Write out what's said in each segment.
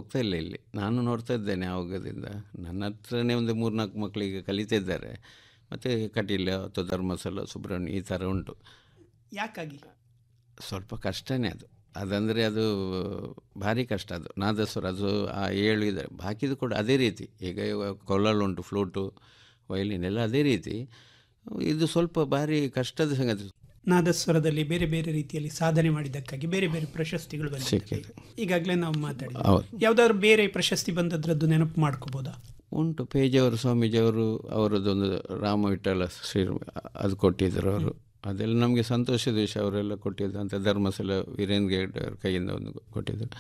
ಹೋಗ್ತಾ ಇಲ್ಲ ಇಲ್ಲಿ ನಾನು ನೋಡ್ತಾ ಇದ್ದೇನೆ ಆವಾಗದಿಂದ ನನ್ನ ಹತ್ರನೇ ಒಂದು ಮೂರ್ನಾಲ್ಕು ಮಕ್ಕಳಿಗೆ ಕಲಿತಿದ್ದಾರೆ ಮತ್ತು ಕಟೀಲ ಅಥವಾ ಧರ್ಮಸ್ಥಳ ಸುಬ್ರಹ್ಮಣ್ಯ ಈ ಥರ ಉಂಟು ಯಾಕಾಗಿ ಸ್ವಲ್ಪ ಕಷ್ಟನೇ ಅದು ಅದಂದರೆ ಅದು ಭಾರಿ ಕಷ್ಟ ಅದು ನಾದಸ್ವರ ಅದು ಆ ಏಳು ಇದೆ ಬಾಕಿದು ಕೂಡ ಅದೇ ರೀತಿ ಈಗ ಕೊಲ್ಲಲ್ ಉಂಟು ಫ್ಲೂಟು ವಯಲಿನ್ ಎಲ್ಲ ಅದೇ ರೀತಿ ಇದು ಸ್ವಲ್ಪ ಭಾರಿ ಕಷ್ಟದ ಸಂಗತಿ ನಾದಸ್ವರದಲ್ಲಿ ಬೇರೆ ಬೇರೆ ರೀತಿಯಲ್ಲಿ ಸಾಧನೆ ಮಾಡಿದ್ದಕ್ಕಾಗಿ ಬೇರೆ ಬೇರೆ ಪ್ರಶಸ್ತಿಗಳು ಬಂದಿವೆ ಸಿಕ್ಕಿದೆ ಈಗಾಗಲೇ ನಾವು ಮಾತಾಡಿದ್ವಿ ಹೌದು ಯಾವ್ದಾದ್ರು ಬೇರೆ ಪ್ರಶಸ್ತಿ ಬಂದದ್ರದ್ದು ನೆನಪು ಮಾಡ್ಕೋಬೋದಾ ಉಂಟು ಪೇಜವರು ಸ್ವಾಮೀಜಿಯವರು ಅವರದ್ದೊಂದು ರಾಮ ವಿಠಲ ಶ್ರೀ ಅದು ಕೊಟ್ಟಿದ್ದರು ಅವರು ಅದೆಲ್ಲ ನಮಗೆ ಸಂತೋಷದ ವಿಷಯ ಅವರೆಲ್ಲ ಕೊಟ್ಟಿದ್ದು ಅಂತ ಧರ್ಮಸ್ಥಳ ವೀರೇಂದ್ರ ಗೇಡ್ ಅವ್ರ ಕೈಯಿಂದ ಒಂದು ಕೊಟ್ಟಿದ್ದರು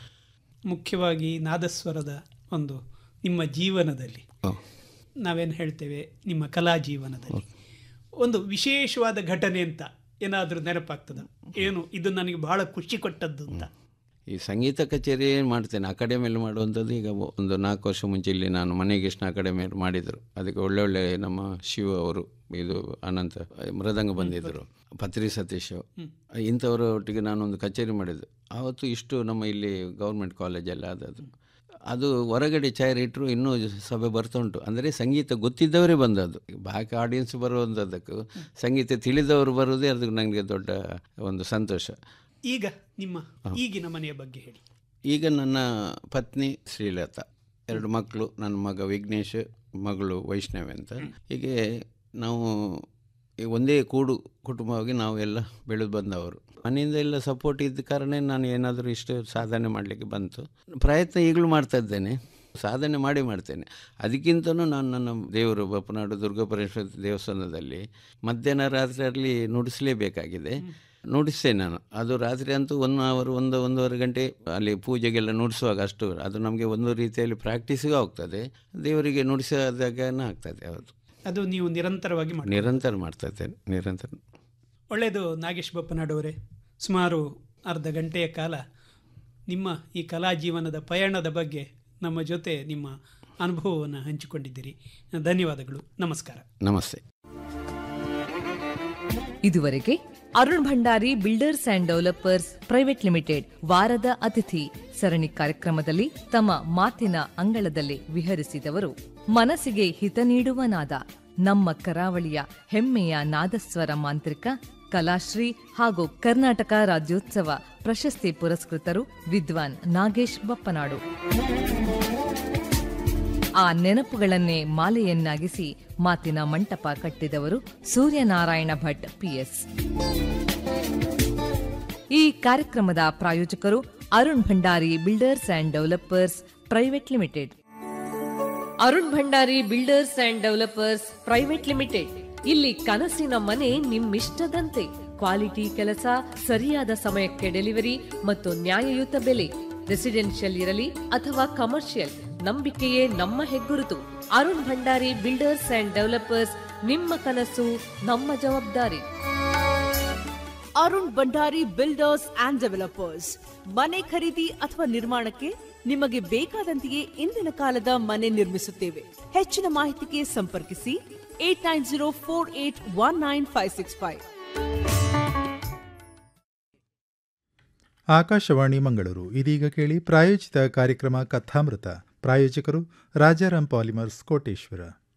ಮುಖ್ಯವಾಗಿ ನಾದಸ್ವರದ ಒಂದು ನಿಮ್ಮ ಜೀವನದಲ್ಲಿ ಓ, ನಾವೇನು ಹೇಳ್ತೇವೆ ನಿಮ್ಮ ಕಲಾ ಜೀವನದಲ್ಲಿ ಒಂದು ವಿಶೇಷವಾದ ಘಟನೆ ಅಂತ ಏನಾದರೂ ನೆನಪಾಗ್ತದ ಏನು ಇದು ನನಗೆ ಬಹಳ ಖುಷಿ ಕೊಟ್ಟದ್ದು ಅಂತ ಈ ಸಂಗೀತ ಕಚೇರಿ ಮಾಡ್ತೇನೆ ಅಕಾಡೆಮಿಯಲ್ಲಿ ಮಾಡುವಂಥದ್ದು ಈಗ ಒಂದು ನಾಲ್ಕು ವರ್ಷ ಮುಂಚೆ ಇಲ್ಲಿ ನಾನು ಮನೆಗೆಷ್ಣ ಅಕಾಡೆಮಿಯಲ್ಲಿ ಮಾಡಿದರು ಅದಕ್ಕೆ ಒಳ್ಳೆ ಒಳ್ಳೆ ನಮ್ಮ ಶಿವ ಅವರು ಇದು ಅನಂತ ಮೃದಂಗ ಬಂದಿದ್ದರು ಪತ್ರಿ ಸತೀಶ್ ಇಂಥವರ ಒಟ್ಟಿಗೆ ನಾನೊಂದು ಕಚೇರಿ ಮಾಡಿದ್ದು ಆವತ್ತು ಇಷ್ಟು ನಮ್ಮ ಇಲ್ಲಿ ಗೌರ್ಮೆಂಟ್ ಕಾಲೇಜಲ್ಲಿ ಆದದ್ದು ಅದು ಹೊರಗಡೆ ಚೇರ್ ಇಟ್ಟರು ಇನ್ನೂ ಸಭೆ ಬರ್ತಾ ಉಂಟು ಅಂದರೆ ಸಂಗೀತ ಗೊತ್ತಿದ್ದವರೇ ಬಂದದ್ದು ಬಾಕಿ ಆಡಿಯನ್ಸ್ ಬರುವಂಥದ್ದಕ್ಕೂ ಸಂಗೀತ ತಿಳಿದವರು ಬರೋದೇ ಅದಕ್ಕೆ ನನಗೆ ದೊಡ್ಡ ಒಂದು ಸಂತೋಷ ಈಗ ನಿಮ್ಮ ಈಗಿನ ಮನೆಯ ಬಗ್ಗೆ ಹೇಳಿ ಈಗ ನನ್ನ ಪತ್ನಿ ಶ್ರೀಲತಾ ಎರಡು ಮಕ್ಕಳು ನನ್ನ ಮಗ ವಿಘ್ನೇಶ್ ಮಗಳು ವೈಷ್ಣವಿ ಅಂತ ಹೀಗೆ ನಾವು ಈ ಒಂದೇ ಕೂಡು ಕುಟುಂಬವಾಗಿ ನಾವು ಎಲ್ಲ ಬೆಳೆದು ಬಂದವರು ಮನೆಯಿಂದ ಎಲ್ಲ ಸಪೋರ್ಟ್ ಇದ್ದ ಕಾರಣ ನಾನು ಏನಾದರೂ ಇಷ್ಟು ಸಾಧನೆ ಮಾಡಲಿಕ್ಕೆ ಬಂತು ಪ್ರಯತ್ನ ಈಗಲೂ ಮಾಡ್ತಾ ಇದ್ದೇನೆ ಸಾಧನೆ ಮಾಡಿ ಮಾಡ್ತೇನೆ ಅದಕ್ಕಿಂತಲೂ ನಾನು ನನ್ನ ದೇವರು ಬಪ್ಪನಾಡು ದುರ್ಗಾಪರಮೇಶ್ವರ ದೇವಸ್ಥಾನದಲ್ಲಿ ಮಧ್ಯಾಹ್ನ ರಾತ್ರಿಯಲ್ಲಿ ನುಡಿಸಲೇಬೇಕಾಗಿದೆ ನುಡಿಸ್ತೇನೆ ನಾನು ಅದು ರಾತ್ರಿ ಅಂತೂ ಒನ್ ಅವರ್ ಒಂದು ಒಂದೂವರೆ ಗಂಟೆ ಅಲ್ಲಿ ಪೂಜೆಗೆಲ್ಲ ನುಡಿಸುವಾಗ ಅಷ್ಟು ಅದು ನಮಗೆ ಒಂದು ರೀತಿಯಲ್ಲಿ ಪ್ರಾಕ್ಟೀಸಿಗೂ ಆಗ್ತದೆ ದೇವರಿಗೆ ನುಡಿಸಿದಾಗನೇ ಆಗ್ತದೆ ಹೌದು ಅದು ನೀವು ನಿರಂತರವಾಗಿ ಮಾಡಿ ನಿರಂತರ ಮಾಡ್ತಾ ಇದ್ದೇನೆ ನಿರಂತರ ಒಳ್ಳೆಯದು ನಾಗೇಶ್ ಬಪ್ಪನಾಡವರೇ ಸುಮಾರು ಅರ್ಧ ಗಂಟೆಯ ಕಾಲ ನಿಮ್ಮ ಈ ಕಲಾ ಜೀವನದ ಪಯಣದ ಬಗ್ಗೆ ನಮ್ಮ ಜೊತೆ ನಿಮ್ಮ ಅನುಭವವನ್ನು ಹಂಚಿಕೊಂಡಿದ್ದೀರಿ ಧನ್ಯವಾದಗಳು ನಮಸ್ಕಾರ ನಮಸ್ತೆ ಇದುವರೆಗೆ Arun Bhandari builders and developers private limited ವಾರದ ಅತಿಥಿ ಸರಣಿ ಕಾರ್ಯಕ್ರಮದಲ್ಲಿ ತಮ್ಮ ಮಾತಿನ ಅಂಗಳದಲ್ಲಿ ವಿಹರಿಸಿದವರು ಮನಸ್ಸಿಗೆ ಹಿತ ನೀಡುವ ನಾದ ನಮ್ಮ ಕರಾವಳಿಯ ಹೆಮ್ಮೆಯ ನಾದಸ್ವರ ಮಾಂತ್ರಿಕ ಕಲಾಶ್ರೀ ಹಾಗೂ ಕರ್ನಾಟಕ ರಾಜ್ಯೋತ್ಸವ ಪ್ರಶಸ್ತಿ ಪುರಸ್ಕೃತರು ವಿದ್ವಾನ್ ನಾಗೇಶ್ ಬಪ್ಪನಾಡು ಆ ನೆನಪುಗಳನ್ನೇ ಮಾಲೆಯನ್ನಾಗಿಸಿ ಮಾತಿನ ಮಂಟಪ ಕಟ್ಟಿದವರು ಸೂರ್ಯನಾರಾಯಣ ಭಟ್ ಪಿಎಸ್ ಈ ಕಾರ್ಯಕ್ರಮದ ಪ್ರಾಯೋಜಕರು Arun Bhandari builders and developers private limited Arun Bhandari builders and developers private limited ಇಲ್ಲಿ ಕನಸಿನ ಮನೆ ನಿಮ್ಮಿಷ್ಟದಂತೆ ಕ್ವಾಲಿಟಿ ಕೆಲಸ ಸರಿಯಾದ ಸಮಯಕ್ಕೆ ಡೆಲಿವರಿ ಮತ್ತು ನ್ಯಾಯಯುತ ಬೆಲೆ ರೆಸಿಡೆನ್ಷಿಯಲ್ ಇರಲಿ ಅಥವಾ ಕಮರ್ಷಿಯಲ್ ನಂಬಿಕೆಯೇ ನಮ್ಮ ಹೆಗ್ಗುರುತು Arun Bhandari builders and developers ನಿಮ್ಮ ಕನಸು ನಮ್ಮ ಜವಾಬ್ದಾರಿ Arun Bhandari builders and developers ಮನೆ ಖರೀದಿ ಅಥವಾ ನಿರ್ಮಾಣಕ್ಕೆ ನಿಮಗೆ ಬೇಕಾದಂತೆಯೇ ಇಂದಿನ ಕಾಲದ ಮನೆ ನಿರ್ಮಿಸುತ್ತೇವೆ ಹೆಚ್ಚಿನ ಮಾಹಿತಿಗೆ ಸಂಪರ್ಕಿಸಿ eight nine zero four eight one nine five six five Akashvani Mangaluru ಇದೀಗ ಕೇಳಿ ಪ್ರಾಯೋಜಿತ ಕಾರ್ಯಕ್ರಮ ಕಥಾಮೃತ ಪ್ರಾಯೋಜಕರು ರಾಜಾರಾಮ್ ಪಾಲಿಮರ್ಸ್ ಕೋಟೇಶ್ವರ